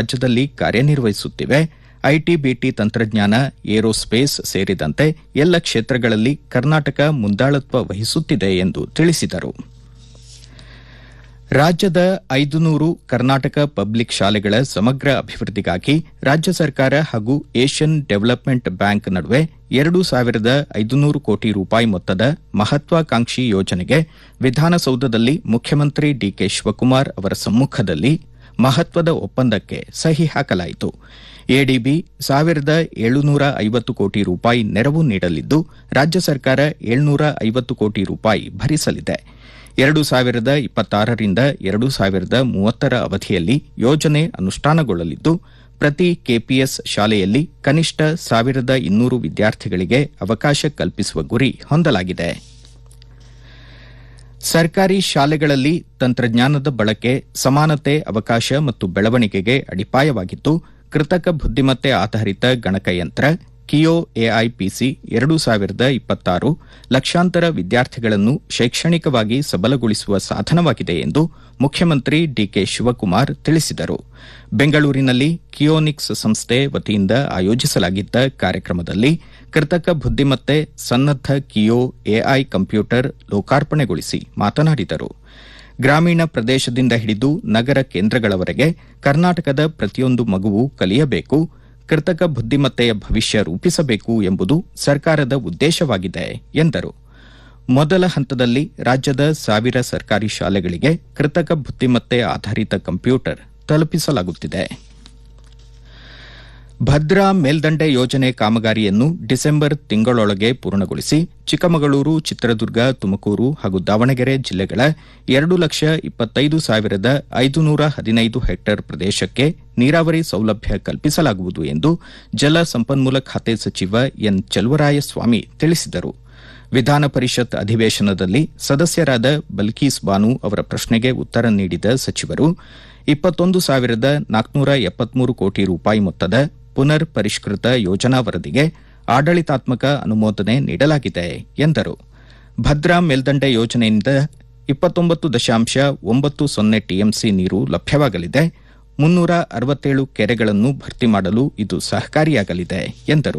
ರಾಜ್ಯದಲ್ಲಿ ಕಾರ್ಯನಿರ್ವಹಿಸುತ್ತಿವೆ IT BT ತಂತ್ರಜ್ಞಾನ ಏರೋಸ್ಪೇಸ್ ಸೇರಿದಂತೆ ಎಲ್ಲ ಕ್ಷೇತ್ರಗಳಲ್ಲಿ ಕರ್ನಾಟಕ ಮುಂದಾಳತ್ವ ವಹಿಸುತ್ತಿದೆ ಎಂದು ತಿಳಿಸಿದರು ರಾಜ್ಯದ ಐದು ನೂರು ಕರ್ನಾಟಕ ಪಬ್ಲಿಕ್ ಶಾಲೆಗಳ ಸಮಗ್ರ ಅಭಿವೃದ್ಧಿಗಾಗಿ ರಾಜ್ಯ ಸರ್ಕಾರ ಹಾಗೂ ಏಷ್ಯನ್ ಡೆವಲಪ್ಮೆಂಟ್ ಬ್ಯಾಂಕ್ ನಡುವೆ ಎರಡು ಸಾವಿರದ ಐದುನೂರು ಕೋಟಿ ರೂಪಾಯಿ ಮೊತ್ತದ ಮಹತ್ವಾಕಾಂಕ್ಷಿ ಯೋಜನೆಗೆ ವಿಧಾನಸೌಧದಲ್ಲಿ ಮುಖ್ಯಮಂತ್ರಿ ಡಿಕೆ ಶಿವಕುಮಾರ್ ಅವರ ಸಮ್ಮುಖದಲ್ಲಿ ಮಹತ್ವದ ಒಪ್ಪಂದಕ್ಕೆ ಸಹಿ ಹಾಕಲಾಯಿತು ಎಡಿಬಿ ಸಾವಿರದ ಏಳುನೂರ ಐವತ್ತು ಕೋಟಿ ರೂಪಾಯಿ ನೆರವು ನೀಡಲಿದ್ದು ರಾಜ್ಯ ಸರ್ಕಾರ ಏಳ್ನೂರ ಐವತ್ತು ಕೋಟಿ ರೂಪಾಯಿ ಭರಿಸಲಿದೆ ಎರಡು ಸಾವಿರದ ಇಪ್ಪತ್ತಾರರಿಂದ ಎರಡು ಸಾವಿರದ ಮೂವತ್ತರ ಅವಧಿಯಲ್ಲಿ ಯೋಜನೆ ಅನುಷ್ಠಾನಗೊಳ್ಳಲಿದ್ದು ಪ್ರತಿ ಕೆಪಿಎಸ್ ಶಾಲೆಯಲ್ಲಿ ಕನಿಷ್ಠ ಸಾವಿರದ ಇನ್ನೂರು ವಿದ್ಯಾರ್ಥಿಗಳಿಗೆ ಅವಕಾಶ ಕಲ್ಪಿಸುವ ಗುರಿ ಹೊಂದಲಾಗಿದೆ ಸರ್ಕಾರಿ ಶಾಲೆಗಳಲ್ಲಿ ತಂತ್ರಜ್ಞಾನದ ಬಳಕೆ ಸಮಾನತೆ ಅವಕಾಶ ಮತ್ತು ಬೆಳವಣಿಗೆಗೆ ಅಡಿಪಾಯವಾಗಿದ್ದು ಕೃತಕ ಬುದ್ದಿಮತ್ತೆ ಆಧಾರಿತ ಗಣಕಯಂತ್ರ ಕಿಯೋ ಎಐಪಿಸಿ ಎರಡು ಸಾವಿರದ ಇಪ್ಪತ್ತಾರು ಲಕ್ಷಾಂತರ ವಿದ್ಯಾರ್ಥಿಗಳನ್ನು ಶೈಕ್ಷಣಿಕವಾಗಿ ಸಬಲಗೊಳಿಸುವ ಸಾಧನವಾಗಿದೆ ಎಂದು ಮುಖ್ಯಮಂತ್ರಿ ಡಿಕೆ ಶಿವಕುಮಾರ್ ತಿಳಿಸಿದರು ಬೆಂಗಳೂರಿನಲ್ಲಿ ಕಿಯೋನಿಕ್ಸ್ ಸಂಸ್ಥೆ ವತಿಯಿಂದ ಆಯೋಜಿಸಲಾಗಿದ್ದ ಕಾರ್ಯಕ್ರಮದಲ್ಲಿ ಕೃತಕ ಬುದ್ದಿಮತ್ತೆ ಸನ್ನದ್ದ ಕಿಯೋ ಎಐ ಕಂಪ್ಯೂಟರ್ ಲೋಕಾರ್ಪಣೆಗೊಳಿಸಿ ಮಾತನಾಡಿದರು ಗ್ರಾಮೀಣ ಪ್ರದೇಶದಿಂದ ಹಿಡಿದು ನಗರ ಕೇಂದ್ರಗಳವರೆಗೆ ಕರ್ನಾಟಕದ ಪ್ರತಿಯೊಂದು ಮಗುವು ಕಲಿಯಬೇಕು ಕೃತಕ ಬುದ್ದಿಮತ್ತೆಯ ಭವಿಷ್ಯ ರೂಪಿಸಬೇಕು ಎಂಬುದು ಸರ್ಕಾರದ ಉದ್ದೇಶವಾಗಿದೆ ಎಂದರು ಮೊದಲ ಹಂತದಲ್ಲಿ ರಾಜ್ಯದ ಸಾವಿರ ಸರ್ಕಾರಿ ಶಾಲೆಗಳಿಗೆ ಕೃತಕ ಬುದ್ದಿಮತ್ತೆ ಆಧಾರಿತ ಕಂಪ್ಯೂಟರ್ ತಲುಪಿಸಲಾಗುತ್ತಿದೆ ಭದ್ರಾ ಮೇಲ್ದಂಡೆ ಯೋಜನೆ ಕಾಮಗಾರಿಯನ್ನು ಡಿಸೆಂಬರ್ ತಿಂಗಳೊಳಗೆ ಪೂರ್ಣಗೊಳಿಸಿ ಚಿಕ್ಕಮಗಳೂರು ಚಿತ್ರದುರ್ಗ ತುಮಕೂರು ಹಾಗೂ ದಾವಣಗೆರೆ ಜಿಲ್ಲೆಗಳ ಎರಡು ಲಕ್ಷ ಇಪ್ಪತ್ತೈದು ಸಾವಿರದ ಐದುನೂರ ಹದಿನೈದು ಹೆಕ್ಟೇರ್ ಪ್ರದೇಶಕ್ಕೆ ನೀರಾವರಿ ಸೌಲಭ್ಯ ಕಲ್ಪಿಸಲಾಗುವುದು ಎಂದು ಜಲ ಸಂಪನ್ಮೂಲ ಖಾತೆ ಸಚಿವ ಎನ್ ಚಲುವರಾಯಸ್ವಾಮಿ ತಿಳಿಸಿದರು ವಿಧಾನ ಪರಿಷತ್ ಅಧಿವೇಶನದಲ್ಲಿ ಸದಸ್ಯರಾದ ಬಲ್ಕೀಸ್ ಬಾನು ಅವರ ಪ್ರಶ್ನೆಗೆ ಉತ್ತರ ನೀಡಿದ ಸಚಿವರು ಇಪ್ಪತ್ತೊಂದು ಸಾವಿರದ ನಾಲ್ಕುನೂರ ಎಪ್ಪತ್ಮೂರು ಕೋಟಿ ರೂಪಾಯಿ ಮೊತ್ತದ ಪುನರ್ ಪರಿಷ್ಕೃತ ಯೋಜನಾ ವರದಿಗೆ ಆಡಳಿತಾತ್ಮಕ ಅನುಮೋದನೆ ನೀಡಲಾಗಿದೆ ಎಂದರು ಭದ್ರಾ ಮೇಲ್ದಂಡೆ ಯೋಜನೆಯಿಂದ ಇಪ್ಪತ್ತೊಂಬತ್ತು ದಶಾಂಶ ಒಂಬತ್ತು ಸೊನ್ನೆ ಟಿಎಂಸಿ ನೀರು ಲಭ್ಯವಾಗಲಿದೆ ಮುನ್ನೂರ ಅರವತ್ತೇಳು ಕೆರೆಗಳನ್ನು ಭರ್ತಿ ಮಾಡಲು ಇದು ಸಹಕಾರಿಯಾಗಲಿದೆ ಎಂದರು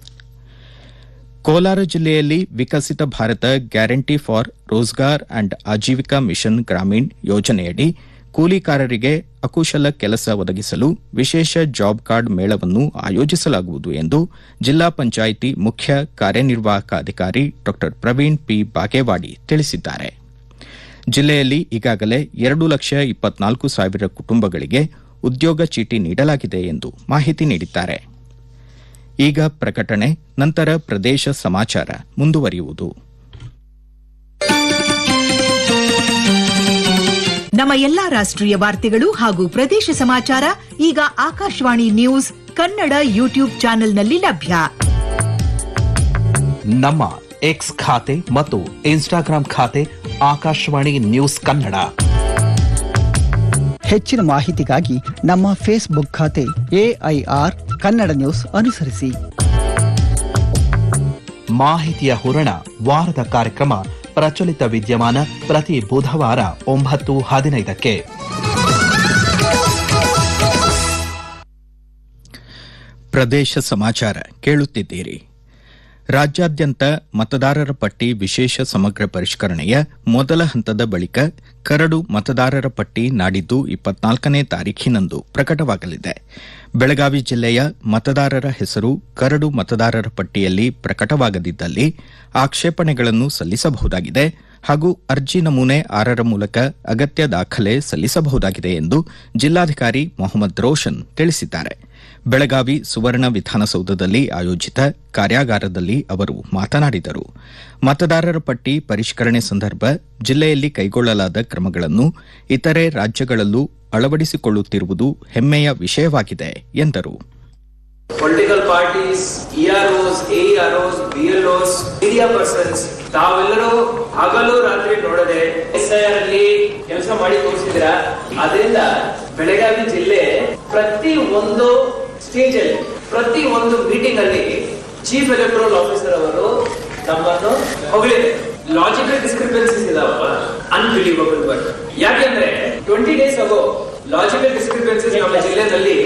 ಕೋಲಾರ ಜಿಲ್ಲೆಯಲ್ಲಿ Viksit Bharat guarantee for Rozgar and Ajeevika mission Gramin ಯೋಜನೆಯಡಿ ಕೂಲಿಕಾರರಿಗೆ ಅಕುಶಲ ಕೆಲಸ ಒದಗಿಸಲು ವಿಶೇಷ ಜಾಬ್ ಕಾರ್ಡ್ ಮೇಳವನ್ನು ಆಯೋಜಿಸಲಾಗುವುದು ಎಂದು ಜಿಲ್ಲಾ ಪಂಚಾಯಿತಿ ಮುಖ್ಯ ಕಾರ್ಯನಿರ್ವಾಹಕ ಅಧಿಕಾರಿ ಡಾ ಪ್ರವೀಣ್ ಪಿ ಬಾಗೇವಾಡಿ ತಿಳಿಸಿದ್ದಾರೆ ಜಿಲ್ಲೆಯಲ್ಲಿ ಈಗಾಗಲೇ ಎರಡು ಲಕ್ಷ ಇಪ್ಪತ್ನಾಲ್ಕು ಸಾವಿರ ಕುಟುಂಬಗಳಿಗೆ ಉದ್ಯೋಗ ಚೀಟಿ ನೀಡಲಾಗಿದೆ ಎಂದು ಮಾಹಿತಿ ನೀಡಿದ್ದಾರೆ ಈಗ ಪ್ರಕಟಣೆ ನಂತರ ಪ್ರದೇಶ ಸಮಾಚಾರ ಮುಂದುವರಿಯುವುದು ನಮ್ಮ ಎಲ್ಲಾ ರಾಷ್ಟ್ರೀಯ ವಾರ್ತೆಗಳು ಹಾಗೂ ಪ್ರದೇಶ ಸಮಾಚಾರ ಈಗ ಆಕಾಶವಾಣಿ ನ್ಯೂಸ್ ಕನ್ನಡ ಯೂಟ್ಯೂಬ್ ಚಾನೆಲ್ನಲ್ಲಿ ಲಭ್ಯ ನಮ್ಮ ಎಕ್ಸ್ ಖಾತೆ ಮತ್ತು ಇನ್ಸ್ಟಾಗ್ರಾಂ ಖಾತೆ ಆಕಾಶವಾಣಿ ನ್ಯೂಸ್ ಕನ್ನಡ ಹೆಚ್ಚಿನ ಮಾಹಿತಿಗಾಗಿ ನಮ್ಮ ಫೇಸ್ಬುಕ್ ಖಾತೆ ಎಐಆರ್ ಕನ್ನಡ ನ್ಯೂಸ್ ಅನುಸರಿಸಿ ಮಾಹಿತಿಯ ಹೂರಣ ವಾರದ ಕಾರ್ಯಕ್ರಮ ಪ್ರಚಲಿತ ವಿದ್ಯಮಾನ ಪ್ರತಿ ಬುಧವಾರ ಒಂಬತ್ತು ಹದಿನೈದಕ್ಕೆ ಪ್ರದೇಶ ಸಮಾಚಾರ ಕೇಳುತ್ತಿದ್ದೀರಿ ರಾಜ್ಯಾದ್ಯಂತ ಮತದಾರರ ಪಟ್ಟಿ ವಿಶೇಷ ಸಮಗ್ರ ಪರಿಷ್ಕರಣೆಯ ಮೊದಲ ಹಂತದ ಬಳಿಕ ಕರಡು ಮತದಾರರ ಪಟ್ಟಿ ನಾಡಿದ್ದು ಇಪ್ಪತ್ನಾಲ್ಕನೇ ತಾರೀಖಿನಂದು ಪ್ರಕಟವಾಗಲಿದೆ ಬೆಳಗಾವಿ ಜಿಲ್ಲೆಯ ಮತದಾರರ ಹೆಸರು ಕರಡು ಮತದಾರರ ಪಟ್ಟಿಯಲ್ಲಿ ಪ್ರಕಟವಾಗದಿದ್ದಲ್ಲಿ ಆಕ್ಷೇಪಣೆಗಳನ್ನು ಸಲ್ಲಿಸಬಹುದಾಗಿದೆ ಹಾಗೂ ಅರ್ಜಿ ನಮೂನೆ ಆರರ ಮೂಲಕ ಅಗತ್ಯ ದಾಖಲೆ ಸಲ್ಲಿಸಬಹುದಾಗಿದೆ ಎಂದು ಜಿಲ್ಲಾಧಿಕಾರಿ ಮೊಹಮ್ಮದ್ ರೋಷನ್ ತಿಳಿಸಿದ್ದಾರೆ ಬೆಳಗಾವಿ ಸುವರ್ಣ ವಿಧಾನಸೌಧದಲ್ಲಿ ಆಯೋಜಿತ ಕಾರ್ಯಾಗಾರದಲ್ಲಿ ಅವರು ಮಾತನಾಡಿದರು ಮತದಾರರ ಪಟ್ಟಿ ಪರಿಷ್ಕರಣೆ ಸಂದರ್ಭ ಜಿಲ್ಲೆಯಲ್ಲಿ ಕೈಗೊಳ್ಳಲಾದ ಕ್ರಮಗಳನ್ನು ಇತರೆ ರಾಜ್ಯಗಳಲ್ಲೂ ಅಳವಡಿಸಿಕೊಳ್ಳುತ್ತಿರುವುದು ಹೆಮ್ಮೆಯ ವಿಷಯವಾಗಿದೆ ಎಂದರು political parties EROs AEROs BLOs media persons ತಾವೆಲ್ಲರೂ ಹಗಲು ರಾತ್ರಿ ನೋಡದೆ ಎಸ್ಐಆರ್ ಅಲ್ಲಿ ಕೆಲಸ ಮಾಡಿ ತೋರಿಸಿದ್ರ ಅದರಿಂದ ಬೆಳಗಾವಿ ಜಿಲ್ಲೆ ಪ್ರತಿ ಒಂದು ಸ್ಟೇಜ್ ಅಲ್ಲಿ ಪ್ರತಿ ಒಂದು ಮೀಟಿಂಗ್ ಅಲ್ಲಿ ಚೀಫ್ ಎಲೆಕ್ಟ್ರಲ್ ಆಫೀಸರ್ ಅವರು ನಮ್ಮನ್ನು ಹೊಗಳಿದೆ ಲಾಜಿಕಲ್ ಡಿಸ್ಕ್ರಿಪೆನ್ಸೀಸ್ ಇದಾವಪ್ಪ ಅನ್ಬಿಲೀವಬಲ್ ಬಟ್ ಯಾಕೆಂದ್ರೆ twenty days ago logical discrepancies ನಮ್ಮ ಜಿಲ್ಲೆನಲ್ಲಿ